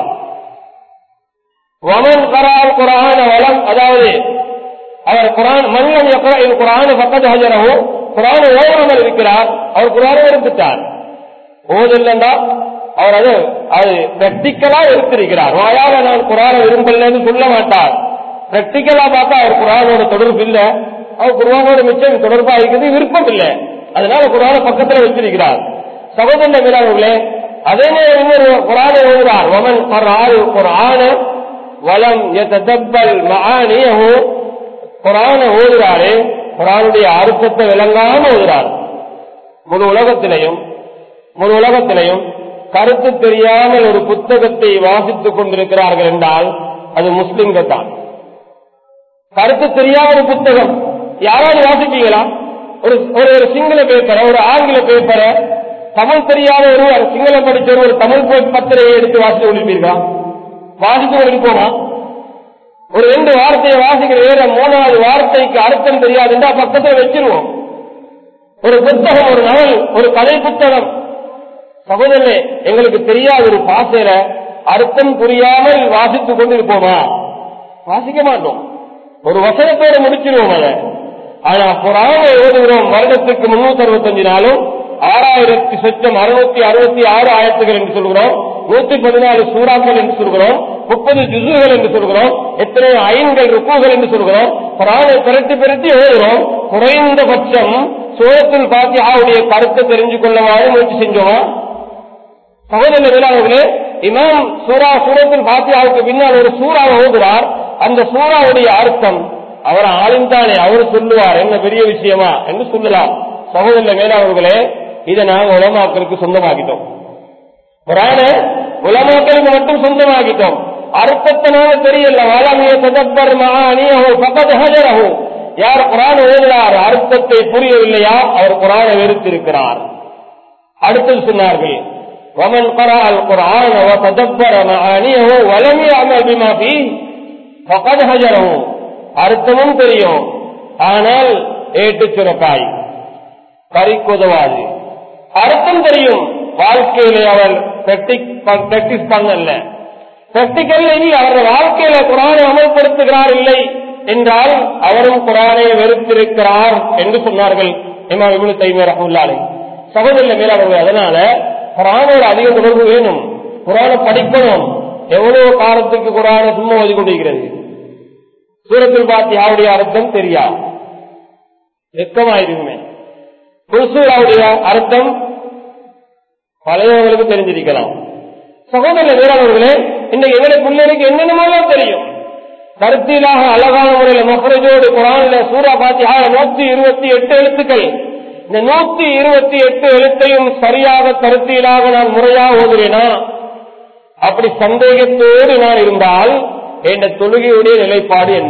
வமன் கரால் குரான வளம் அதாவது அவர் குரான் மன்னன் இது குரான பக்கத்து ஹஜரஹு குரானை ஓதாமல் இருக்கிறார் அவர் குரானை வெறுத்துட்டார் ஓதில்லண்டா அவர் அது அது பிராக்டிக்கலா எடுத்திருக்கிறார் வாயாக நான் குரானை விரும்பலன்னு சொல்ல மாட்டார் பிராக்டிக்கலா பார்த்தா அவர் குரானோட தொடர்பு இல்ல அவர் குரானோட மிச்சம் தொடர்பா இருக்கிறது விருப்பம் இல்லை அதனால குரான பக்கத்துல வச்சிருக்கிறார் சகோதர மீனவர்களே அதே நேரம் இன்னொரு குரானை ஓதுறார் வமன் ஆறு குரான வலம் எத்தப்பல் மகானியஹோ குரான ஓதுறாரு குரானுடைய அர்த்தத்தை விளங்காம ஓதுறார் முழு உலகத்திலையும் முழு உலகத்திலையும் கருத்து தெரியாமல் ஒரு புத்தகத்தை வாசித்துக் கொண்டிருக்கிறார்கள் என்றால் அது முஸ்லிம்கள் தான் கருத்து தெரியாத ஒரு புத்தகம் யாராவது வாசிப்பீங்களா ஒரு ஒரு ஒரு சிங்கள பேப்பரை ஒரு ஆங்கில பேப்பரை தமிழ் தெரியாத ஒருவர் சிங்களம் படிச்ச ஒரு தமிழ் பத்திரையை எடுத்து வாசித்து கொண்டிருப்பீர்களா வாசித்து கொண்டிருப்போமா ஒரு ரெண்டு வார்த்தையை வாசிக்கிற வேற மூணாவது வார்த்தைக்கு அர்த்தம் தெரியாதுன்றா பக்கத்துல வச்சிருவோம் ஒரு புத்தகம் ஒரு நவல் ஒரு கதை புத்தகம் சகோதரே எங்களுக்கு தெரியாத ஒரு பாசையில அர்த்தம் புரியாமல் வாசித்துக் கொண்டிருப்போமா வாசிக்க மாட்டோம் ஒரு வசனத்தோட முடிச்சிருவோம் அதை ஆனா குரானை ஓதுகிறோம் வருடத்துக்கு முன்னூத்தி அறுபத்தஞ்சு நாளும் ஆறாயிரத்தி சொச்சம் அறுநூத்தி அறுபத்தி ஆறு ஆயிரத்துகள் என்று சொல்கிறோம் நூத்தி பதினாலு சூறாக்கள் என்று சொல்கிறோம் முப்பது ஜுசுகள் என்று சொல்கிறோம் எத்தனை ஐன்கள் ருக்குகள் என்று சொல்கிறோம் குரானை பிரட்டி பிரட்டி ஓதுகிறோம் குறைந்தபட்சம் சூரத்தில் பாத்தியாவுடைய கருத்தை தெரிஞ்சு கொள்ளவாறு முயற்சி செஞ்சோமா சகோதர விழாவுகளே இமாம் சூரா சூரத்தில் பாத்தியாவுக்கு பின்னால் ஒரு சூறாவை ஓதுறார் அந்த சூறாவுடைய அர்த்தம் அவர் ஆளுந்தானே அவர் சொல்லுவார் என்ன பெரிய விஷயமா என்று சொல்லலாம் சகோதர மேலாளர்களே இதை நாங்க உலமாக்களுக்கு சொந்தமாக்கிட்டோம் குரான உலமாக்களுக்கு மட்டும் சொந்தமாக்கிட்டோம் அர்த்தத்தை நாங்க தெரியல வளமிய ததப்பர் மகானியோ பக்கத்து ஹஜரஹோ யார் குரான் ஓதுகிறார் அர்த்தத்தை புரியவில்லையா அவர் குரானை வெறுத்திருக்கிறார் அடுத்தது சொன்னார்கள் ومن قرأ القرآن وتدبر معانيه ولم يعمل بما فيه فقد هجره அர்த்தமும் தெரியும் ஆனால் ஏட்டு சுரக்காய் கறிக்குதவாது அர்த்தம் தெரியும் வாழ்க்கையில அவர் பிராக்டிஸ் பண்ணல பிராக்டிக்கல் இல்லை அவர் வாழ்க்கையில குரானை அமல்படுத்துகிறார் இல்லை என்றால் அவரும் குரானை வெறுத்திருக்கிறார் என்று சொன்னார்கள் இமா இபுனு தைமிய ரஹமுல்லாலை சகோதர மேலாளர்கள் அதனால குரானோட அதிக தொடர்பு வேணும் குரானை படிக்கணும் எவ்வளவு காலத்துக்கு குரானை சும்மா ஓதி கொண்டிருக்கிறது சூரத்தில் பாத்தியாவுடைய அர்த்தம் தெரியா வெக்கமாயிருக்குமே குல்சூராவுடைய அர்த்தம் பழையவங்களுக்கு தெரிஞ்சிருக்கலாம் சகோதர வீரர்களே இன்றைக்கு எங்களை பிள்ளைகளுக்கு என்னென்னமோ தெரியும் கருத்திலாக அழகான முறையில் மஃபரஜோடு குரான்ல சூரா பாத்தியா நூத்தி இருபத்தி எட்டு எழுத்துக்கள் இந்த நூத்தி இருபத்தி எட்டு எழுத்தையும் சரியாக கருத்திலாக நான் முறையாக ஓதுவேனா அப்படி சந்தேகத்தோடு நான் இருந்தால் என்ற தொழுகையுடைய நிலைப்பாடு என்ன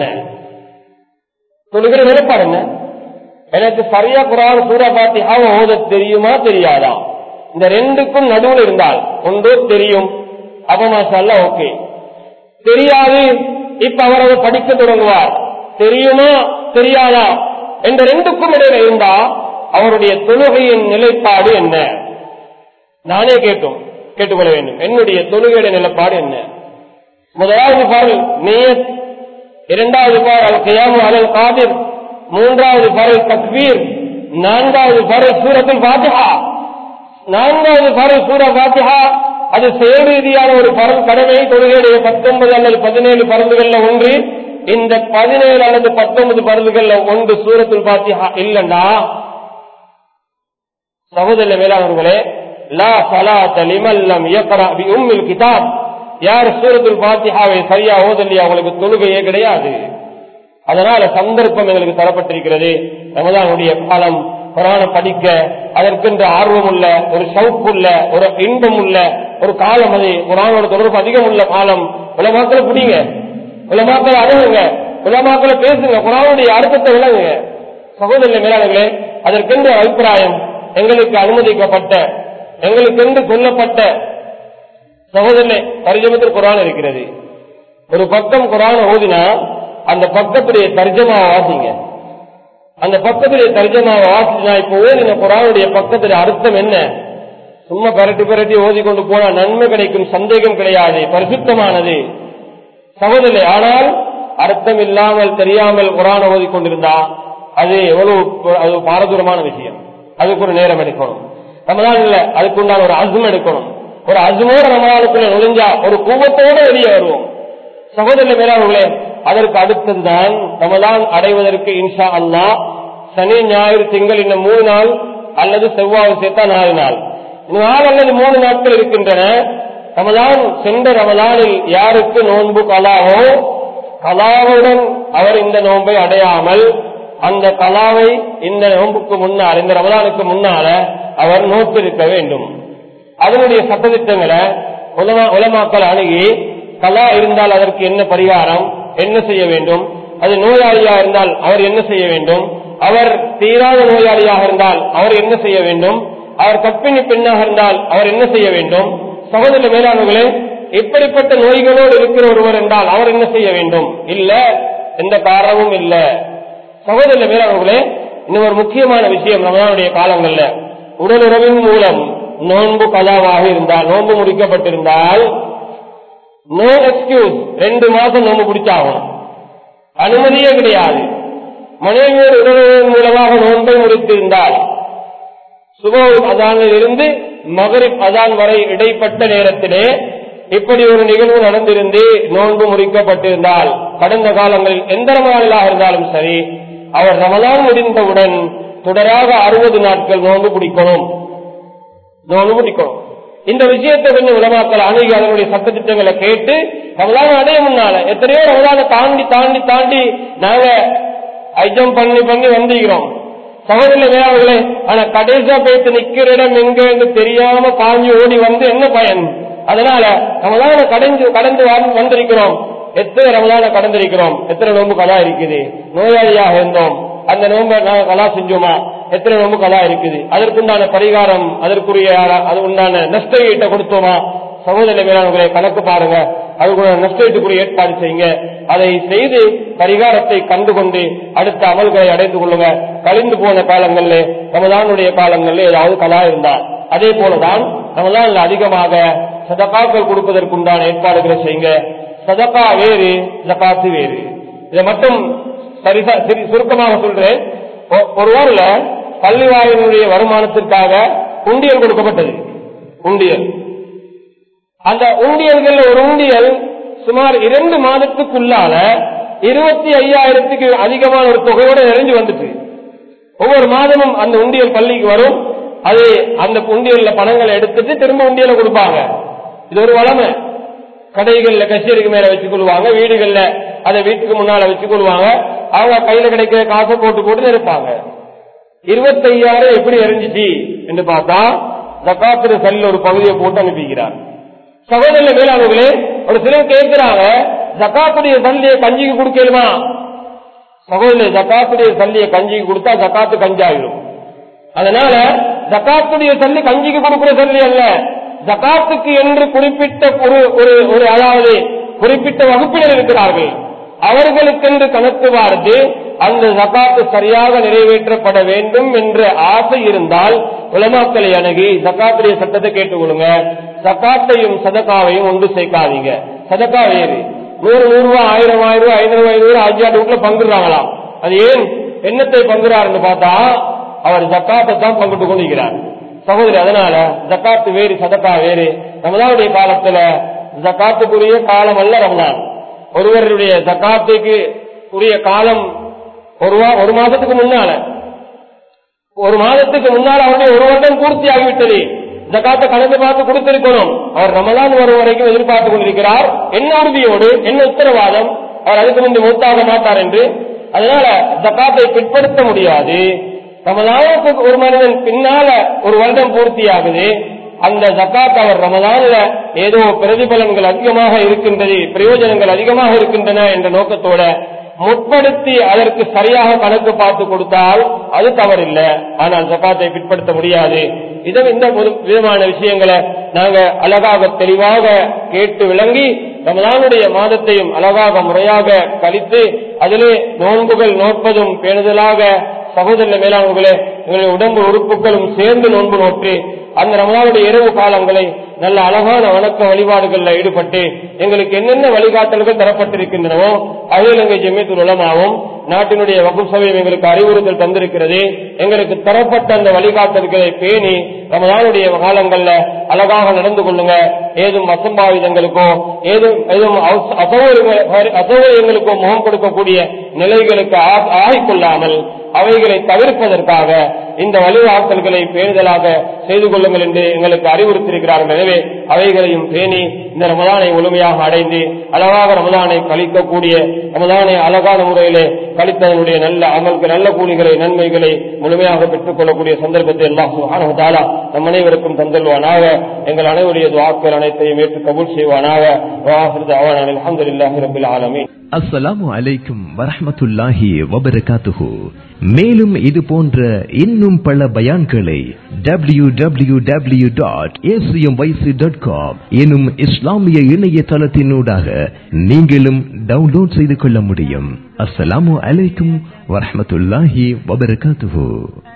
தொழுகிற நிலைப்பாடு என்ன எனக்கு சரியா குரான் சூரா பாத்தியாவை ஓத தெரியுமா தெரியாதா இந்த ரெண்டுக்கும் நடுவில் இருந்தால் ஒன்றோ தெரியும் அப்பமாசல்ல ஓகே தெரியாது இப்ப அவர் அதை படிக்க தொடங்குவார் தெரியுமா தெரியாதா என்ற ரெண்டுக்கும் இடையில இருந்தா அவருடைய தொழுகையின் நிலைப்பாடு என்ன நானே கேட்டோம் கேட்டுக்கொள்ள வேண்டும் என்னுடைய தொழுகையுடைய நிலைப்பாடு என்ன முதலாவது பாடல் நீயத் இரண்டாவது பாடல் கியாமு அலல் காதிர் மூன்றாவது பாடல் தக்பீர் நான்காவது பாடல் சூரத்தில் பாத்திஹா நான்காவது பாடல் சூர பாத்திஹா அது செயல் ரீதியான ஒரு பரம் கடமை தொழுகையுடைய பத்தொன்பது அல்லது பதினேழு பருந்துகள்ல ஒன்று இந்த பதினேழு அல்லது பத்தொன்பது பருந்துகள்ல ஒன்று சூரத்தில் பாத்திஹா இல்லண்டா சகோதர மேலாளர்களே லா சலாத்த லிமல்லம் இயக்கரா பி உம்மில் கிதாப் யார் சூரத்துல் பாத்திஹாவை சரியா ஓதலையா அவங்களுக்கு தொழுகையே கிடையாது அதனால சந்தர்ப்பம் எங்களுக்கு தரப்பட்டிருக்கிறது ரமதானுடைய காலம் குரான படிக்க அதற்கென்ற ஆர்வம் உள்ள ஒரு ஷவுக்கு உள்ள ஒரு இன்பம் உள்ள ஒரு காலம் அது குரானோட தொடர்பு அதிகம் உள்ள காலம் உலமாக்களை பிடிங்க உலமாக்களை அணுகுங்க உலமாக்களை பேசுங்க குரானுடைய அர்த்தத்தை விளங்குங்க சகோதர மேலாளர்களே அதற்கென்ற அபிப்பிராயம் எங்களுக்கு அனுமதிக்கப்பட்ட எங்களுக்கென்று சொல்லப்பட்ட சகோதரனே பரிஜமத்தில் குரான் இருக்கிறது ஒரு பக்கம் குரான் ஓதினா அந்த பக்கத்துடைய தர்ஜமாவை வாசிங்க அந்த பக்கத்துடைய தர்ஜமாவை வாசினா இப்ப ஓதின குரானுடைய பக்கத்துடைய அர்த்தம் என்ன சும்மா பரட்டி பரட்டி ஓதி கொண்டு போனா நன்மை கிடைக்கும் சந்தேகம் கிடையாது பரிசுத்தமானது சகோதரே ஆனால் அர்த்தம் இல்லாமல் தெரியாமல் குரான ஓதி கொண்டிருந்தா அது எவ்வளவு அது பாரதூரமான விஷயம் அதுக்கு ஒரு நேரம் எடுக்கணும் ரமதான் இல்ல அதுக்கு உண்டான ஒரு அசும் எடுக்கணும் ஒரு அசுமோட ரமதானுக்குள்ள நுழைஞ்சா ஒரு கூவத்தோட வெளியே வருவோம் சகோதர மேலாளர்களே அதற்கு அடுத்ததுதான் ரமதான் அடைவதற்கு இன்ஷா அல்லா சனி ஞாயிறு திங்கள் இன்னும் மூணு நாள் அல்லது செவ்வாய் சேர்த்தா நாலு நாள் நாலு அல்லது மூணு நாட்கள் இருக்கின்றன ரமதான் சென்ற ரமதானில் யாருக்கு நோன்பு கலாவோ கலாவுடன் அவர் இந்த நோன்பை அடையாமல் அந்த கலாவை இந்த நோன்புக்கு முன்னால் இந்த ரமதானுக்கு முன்னால அவர் நோட்டிருக்க வேண்டும் அதனுடைய சட்டத்திட்டங்களை உலமாக்கள் அணுகி கலா இருந்தால் அதற்கு என்ன பரிகாரம் என்ன செய்ய வேண்டும் அது நோயாளியா இருந்தால் அவர் என்ன செய்ய வேண்டும் அவர் தீராத நோயாளியாக இருந்தால் அவர் என்ன செய்ய வேண்டும் அவர் கற்பிணி பெண்ணாக இருந்தால் அவர் என்ன செய்ய வேண்டும் சகோதர மேலாண்மைகளே இப்படிப்பட்ட நோய்களோடு இருக்கிற ஒருவர் என்றால் அவர் என்ன செய்ய வேண்டும் இல்ல எந்த காரணமும் இல்ல சகோதர மேலாண்மைகளே இன்னும் ஒரு முக்கியமான விஷயம் ரமதானுடைய காலங்கள்ல உடலுறவின் மூலம் நோன்பு கலாவாக இருந்தால் நோன்பு முடிக்கப்பட்டிருந்தால் நோ எக்ஸ்கியூஸ் ரெண்டு மாசம் நோன்பு பிடிச்சாகணும் அனுமதியே கிடையாது மனைவியோடு உறவுகளின் மூலமாக நோன்பை முடித்திருந்தால் சுப அதானில் இருந்து மகரிப் அதான் வரை இடைப்பட்ட நேரத்திலே இப்படி ஒரு நிகழ்வு நடந்திருந்து நோன்பு முறிக்கப்பட்டிருந்தால் கடந்த காலங்களில் எந்த ரமலானிலாக இருந்தாலும் சரி அவர் ரமலான் முடிந்தவுடன் தொடராக அறுபது நாட்கள் நோன்பு பிடிக்கணும் நோன்பு பிடிக்கணும் இந்த விஷயத்தை கொஞ்சம் உலமாக்கல் அணுகி அதனுடைய சட்டத்திட்டங்களை கேட்டு ரமலான் அடைய முன்னால எத்தனையோ ரமலான தாண்டி தாண்டி தாண்டி நாங்க ஐஜம் பண்ணி பண்ணி வந்திருக்கிறோம் சகோதரில் வேறாவர்களே ஆனா கடைசியா போயிட்டு நிக்கிற இடம் எங்க என்று தெரியாம பாஞ்சு ஓடி வந்து என்ன பயன் அதனால ரமலான கடந்து கடந்து வந்து- வந்திருக்கிறோம் எத்தனை ரமலான கடந்திருக்கிறோம் எத்தனை நோன்பு கலா இருக்குது நோயாளியாக இருந்தோம் அந்த நோன்பை நாங்க கலா செஞ்சோமா எத்தனை நோன்பு கலா இருக்குது அதற்குண்டான பரிகாரம் அதற்குரிய அது உண்டான நஷ்ட ஈட்டை கொடுத்தோமா சகோதர மேலாண்களை கணக்கு பாருங்க அதுக்குள்ள நஷ்டத்துக்குரிய ஏற்பாடு செய்யுங்க அதை செய்து பரிகாரத்தை கண்டுகொண்டு அடுத்த அமல்களை அடைந்து கொள்ளுங்க கழிந்து போன காலங்களில் ரமதானுடைய காலங்களில் ஏதாவது கலா இருந்தால் அதே போலதான் ரமதான்ல அதிகமாக சதகாக்கள் கொடுப்பதற்குண்டான ஏற்பாடுகளை செய்யுங்க சதகா வேறு ஜகாத்து வேறு இதை மட்டும் சரிசா சிறு- சுருக்கமாக சொல்றேன் ஒ- ஒரு ஊர்ல பள்ளி வாயினுடைய வருமானத்திற்காக உண்டியல் கொடுக்கப்பட்டது உண்டியல் அந்த உண்டியல்கள் ஒரு உண்டியல் சுமார் இரண்டு மாதத்துக்குள்ளால இருபத்தி ஐயாயிரத்துக்கு அதிகமான ஒரு தொகையோட நிறைஞ்சு வந்துட்டு ஒவ்வொரு மாதமும் அந்த உண்டியல் பள்ளிக்கு வரும் அது அந்த உண்டியல்ல பணங்களை எடுத்துட்டு திரும்ப உண்டியல கொடுப்பாங்க இது ஒரு வளமை கடைகள்ல கச்சேரிக்கு மேல வச்சு கொள்வாங்க வீடுகள்ல அதை வீட்டுக்கு முன்னால வச்சு கொள்வாங்க அவங்க கையில கிடைக்கிற காசை போட்டு போட்டு நினைப்பாங்க இருபத்தையாயிரம் எப்படி எரிஞ்சிச்சு என்று பார்த்தா ஜக்காத்திர செல்ல ஒரு பகுதியை போட்டு அனுப்பிக்கிறார் சகோதர மேலாளர்களே ஒரு சிலர் கேட்கிறாங்க ஜக்காத்துடைய சல்லியை கஞ்சிக்கு கொடுக்கலுமா சகோதரர் ஜக்காத்துடைய சல்லியை கஞ்சிக்கு கொடுத்தா ஜக்காத்து கஞ்சாயிடும் அதனால ஜக்காத்துடைய சல்லி கஞ்சிக்கு கொடுக்கிற சல்லி அல்ல ஜக்காத்துக்கு என்று குறிப்பிட்ட ஒரு ஒரு ஒரு அதாவது குறிப்பிட்ட வகுப்பினர் இருக்கிறார்கள் அவர்களுக்கென்று கணக்கு பார்த்து அந்த ஜக்காத்து சரியாக நிறைவேற்றப்பட வேண்டும் என்ற ஆசை இருந்தால் உலமாக்களை அணுகி ஜக்காத்துடைய சட்டத்தை கேட்டுக்கொள்ளுங்க ஜக்காத்தையும் சதக்காவையும் ஒன்று சேர்க்காதீங்க சதக்கா வேறு நூறு நூறு ரூபாய் ஆயிரம் ஆயிரம் ரூபாய் ஐநூறு ரூபாய் ஐநூறு ஆஜியாட்டு வீட்டுல பங்குறாங்களாம் அது ஏன் என்னத்தை பங்குறாருன்னு பார்த்தா அவர் ஜக்காத்தை தான் பங்கிட்டு கொண்டிருக்கிறார் சகோதரி அதனால ஜக்காத்து வேறு சதக்கா வேறு ரமதானுடைய காலத்துல ஜக்காத்துக்குரிய காலம் அல்ல ரமதான் ஒருவருடைய ஜக்காத்துக்கு உரிய காலம் ஒரு வா- ஒரு மாதத்துக்கு முன்னால ஒரு மாதத்துக்கு முன்னால் அவருடைய ஒரு வருடம் பூர்த்தி ஆகிவிட்டது ஜக்காத்தை கணக்கு பார்த்து கொடுத்திருக்கணும் அவர் ரமலான் வரும் வரைக்கும் எதிர்பார்த்து கொண்டிருக்கிறார் என்ன உறுதியோடு என்ன உத்தரவாதம் அவர் அதுக்கு முன்பு மூத்தாக மாட்டார் என்று அதனால ஜக்காத்தை பிற்படுத்த முடியாது ரமலானுக்கு ஒரு மனிதன் பின்னால ஒரு வருடம் பூர்த்தி ஆகுது அந்த ஜக்காத் அவர் ரமலான்ல ஏதோ பிரதிபலன்கள் அதிகமாக இருக்கின்றது பிரயோஜனங்கள் அதிகமாக இருக்கின்றன என்ற நோக்கத்தோட முற்படுத்தி அதற்கு சரியாக கணக்கு பார்த்து கொடுத்தால் அது தவறில்லை ஆனால் ஜக்காத்தை பிற்படுத்த முடியாது இதை இந்த ஒரு விதமான விஷயங்களை நாங்க அழகாக தெளிவாக கேட்டு விளங்கி ரமலானுடைய மாதத்தையும் அழகாக முறையாக கழித்து அதிலே நோன்புகள் நோட்பதும் பேணுதலாக சகோதர மேலாண்களே எங்களுடைய உடம்பு உறுப்புகளும் சேர்ந்து நோன்பு நோற்று அந்த ரமலானுடைய இரவு காலங்களை நல்ல அழகான வணக்க வழிபாடுகள்ல ஈடுபட்டு எங்களுக்கு என்னென்ன வழிகாட்டல்கள் தரப்பட்டிருக்கின்றனவோ அதில் எங்கள் ஜெமியத்துல் உலமாவும் நாட்டினுடைய வகுப்பு சபையும் எங்களுக்கு அறிவுறுத்தல் தந்திருக்கிறது எங்களுக்கு தரப்பட்ட அந்த வழிகாட்டல்களை பேணி ரமலானுடைய காலங்கள்ல அழகாக நடந்து கொள்ளுங்க ஏதும் அசம்பாவிதங்களுக்கோ ஏதும் ஏதும் அவச- அசௌகரியங்கள் அசௌகரியங்களுக்கோ முகம் கொடுக்கக்கூடிய நிலைகளுக்கு ஆ- ஆகிக்கொள்ளாமல் அவைகளை தவிர்ப்பதற்காக இந்த வழிகாட்டல்களை பேணுதலாக செய்து கொள்ளுங்கள் என்று எங்களுக்கு அறிவுறுத்தியிருக்கிறார்கள் எனவே அவைகளையும் பேணி இந்த ரமதானை முழுமையாக அடைந்து அழகாக ரமதானை கழிக்கக்கூடிய ரமதானை அழகான முறையிலே கழித்ததனுடைய நல்ல அமல்கள் நல்ல கூலிகளை நன்மைகளை முழுமையாக பெற்றுக் கொள்ளக்கூடிய சந்தர்ப்பத்தை எல்லாம் சுகானதாலா நம் அனைவருக்கும் தந்தல்வானாக எங்கள் அனைவருடைய துவாக்கள் அனைத்தையும் ஏற்று கபூல் செய்வானாக அலமதுல்லாஹி ரபில் ஆலமீன் அஸ்ஸலாமு அலைக்கும் வரஹ்மத்துல்லாஹி வபரகாத்துஹு மேலும் இது போன்ற இன்னும் பல பயான்களை W W W dot dot com எனும் இஸ்லாமிய இணையதளத்தினூடாக நீங்களும் டவுன்லோட் செய்து கொள்ள முடியும் அஸ்ஸலாமு அலைக்கும் வரஹ்மத்துல்லாஹி வபரகாத்துஹு